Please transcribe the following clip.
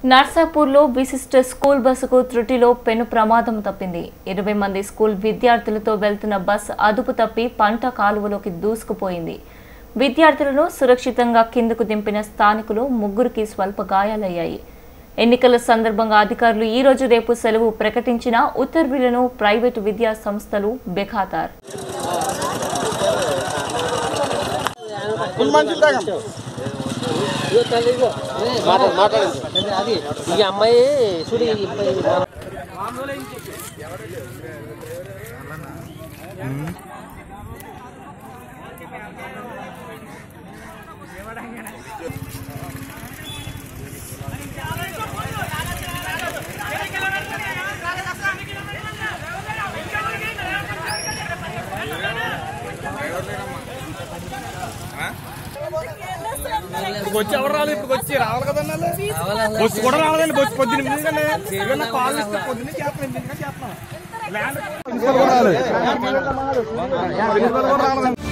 నర్సాపూర్లో విశిష్ట స్కూల్ బస్సుకు త్రుటిలో పెను ప్రమాదం తప్పింది ఇరవై మంది స్కూల్ విద్యార్థులతో వెళ్తున్న బస్ అదుపు తప్పి పంట కాలువలోకి దూసుకుపోయింది విద్యార్థులను సురక్షితంగా కిందకు దింపిన స్థానికులు ముగ్గురికి స్వల్ప గాయాలయ్యాయి ఎన్నికల సందర్భంగా అధికారులు ఈ రోజు రేపు సెలవు ప్రకటించిన ఉత్తర్వులను ప్రైవేటు విద్యా సంస్థలు బెఖాతార్ మాట్లాడు మాట్లాడు అది ఈ అమ్మాయి చూడు ఈ అబ్బాయి ఇప్పుడు వచ్చి ఎవరు రాలేదు ఇప్పుడు వచ్చి రావాలి కదండి వాళ్ళు? బస్సు కూడా రాలేదండి బస్సు పొద్దున ఎనిమిది కన్నా ఏదన్నా కాల్ ఇస్తే పొద్దున్న చేస్తాను ఎనిమిది చేస్తాను ల్యాండ్ ప్రిన్సిపల్ కూడా రాలేదు ప్రిన్సిపల్ కూడా రాలేదండి